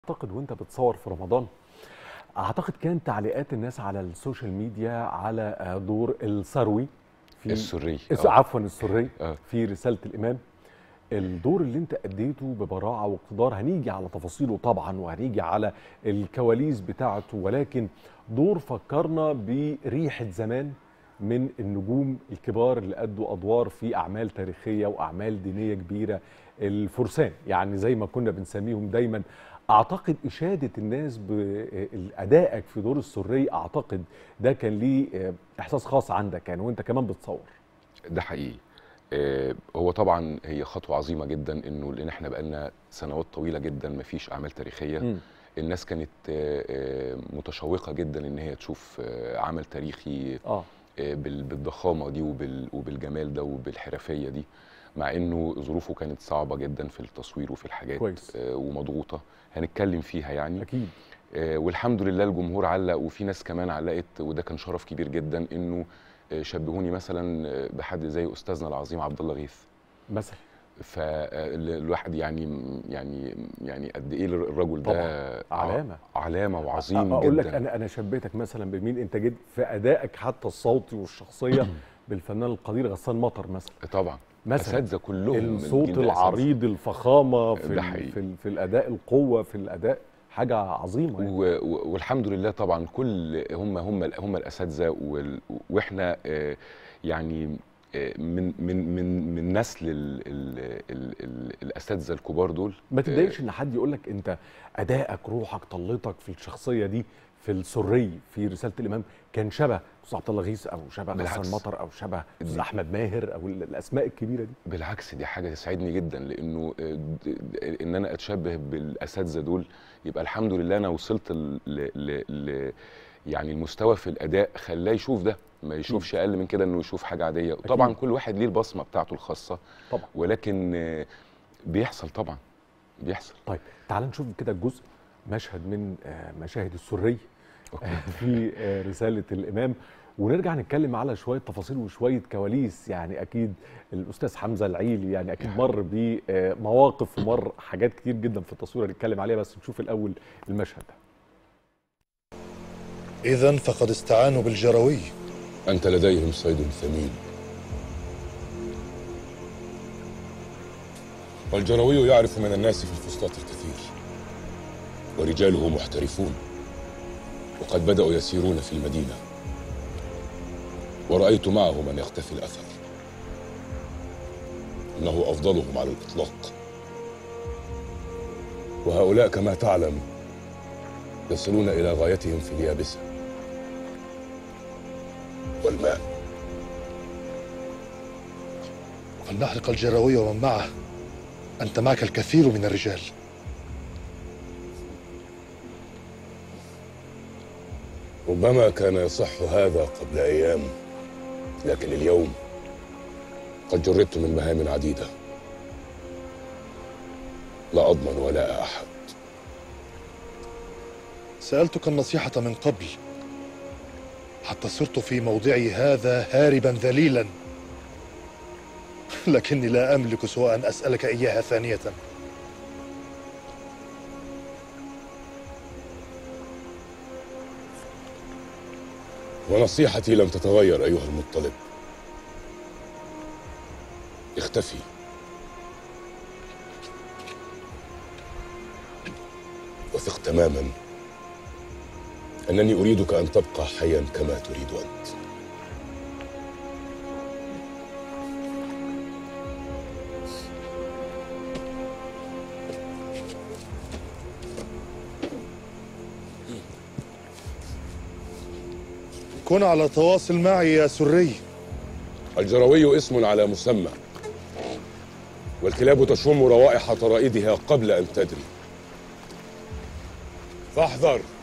اعتقد وانت بتصور في رمضان اعتقد كان تعليقات الناس على السوشيال ميديا على آه، دور الثروي في السري الس- آه. عفوا السري آه. في رساله الامام الدور اللي انت اديته ببراعه واقتدار هنيجي على تفاصيله طبعا وهنيجي على الكواليس بتاعته ولكن دور فكرنا بريحه زمان من النجوم الكبار اللي ادوا ادوار في اعمال تاريخيه واعمال دينيه كبيره الفرسان يعني زي ما كنا بنسميهم دايما اعتقد اشاده الناس بادائك في دور السري اعتقد ده كان ليه آه، احساس خاص عندك يعني وانت كمان بتصور ده حقيقي آه، هو طبعا هي خطوه عظيمه جدا انه لان احنا بقالنا سنوات طويله جدا ما فيش اعمال تاريخيه مم. الناس كانت آه، آه، متشوقه جدا ان هي تشوف آه، عمل تاريخي اه آه، بال- بالضخامه دي وبال- وبالجمال ده وبالحرفيه دي مع انه ظروفه كانت صعبه جدا في التصوير وفي الحاجات كويس. آه، ومضغوطه هنتكلم فيها يعني اكيد آه، والحمد لله الجمهور علق وفي ناس كمان علقت وده كان شرف كبير جدا انه آه، شبهوني مثلا آه، بحد زي استاذنا العظيم عبد الله غيث مثلا فالواحد يعني يعني يعني قد ايه الرجل ده طبعاً. علامة. ع- علامه وعظيم اقول جدا لك انا انا شبيتك مثلا بمين انت جد في ادائك حتى الصوتي والشخصيه بالفنان القدير غسان مطر مثلا طبعا مثلا اساتذه كلهم من الصوت الجيل ده أساتذة. العريض الفخامه في ده ال- حقيقي. في, ال- في الاداء القوه في الاداء حاجه عظيمه يعني. و- و- والحمد لله طبعا كل هم هم هم الاساتذه وال- واحنا آه، يعني آه، من من من من نسل ال ال ال ال الاساتذه الكبار دول ما تتضايقش ان حد يقول لك انت ادائك روحك طلتك في الشخصيه دي في السري في رساله الامام كان شبه استاذ عبد الله غيث او شبه بالعكس. غسان مطر او شبه استاذ دي- احمد ماهر او ال- الاسماء الكبيره دي بالعكس دي حاجه تسعدني جدا لانه آه، د- د- ان انا اتشبه بالاساتذه دول يبقى الحمد لله انا وصلت ل ل ل يعني المستوى في الاداء خلاه يشوف ده ما يشوفش اقل من كده انه يشوف حاجه عاديه طبعا كل واحد ليه البصمه بتاعته الخاصه طبعا ولكن آه، بيحصل طبعا بيحصل طيب تعال نشوف كده جزء مشهد من آه، مشاهد السري في آه، رسالة الإمام ونرجع نتكلم على شوية تفاصيل وشوية كواليس يعني أكيد الأستاذ حمزة العيلي يعني أكيد مر بمواقف ومر حاجات كتير جدا في التصوير هنتكلم عليها بس نشوف الأول المشهد ده إذا فقد استعانوا بالجروي أنت لديهم صيد ثمين والجروي يعرف من الناس في الفسطاط الكثير ورجاله محترفون وقد بدأوا يسيرون في المدينة ورأيت معه من يختفي الأثر إنه أفضلهم على الإطلاق وهؤلاء كما تعلم يصلون إلى غايتهم في اليابسة والماء فلنحرق الجروي ومن معه أنت معك الكثير من الرجال ربما كان يصح هذا قبل أيام لكن اليوم قد جردت من مهام عديدة لا أضمن ولا أحد سألتك النصيحة من قبل حتى صرت في موضعي هذا هاربا ذليلا لكني لا أملك سوى أن أسألك إياها ثانية ونصيحتي لم تتغير أيها المطلب اختفي وثق تماما أنني أريدك أن تبقى حيا كما تريد أنت كن على تواصل معي يا سري الجروي اسم على مسمى والكلاب تشم روائح طرائدها قبل أن تدري فاحذر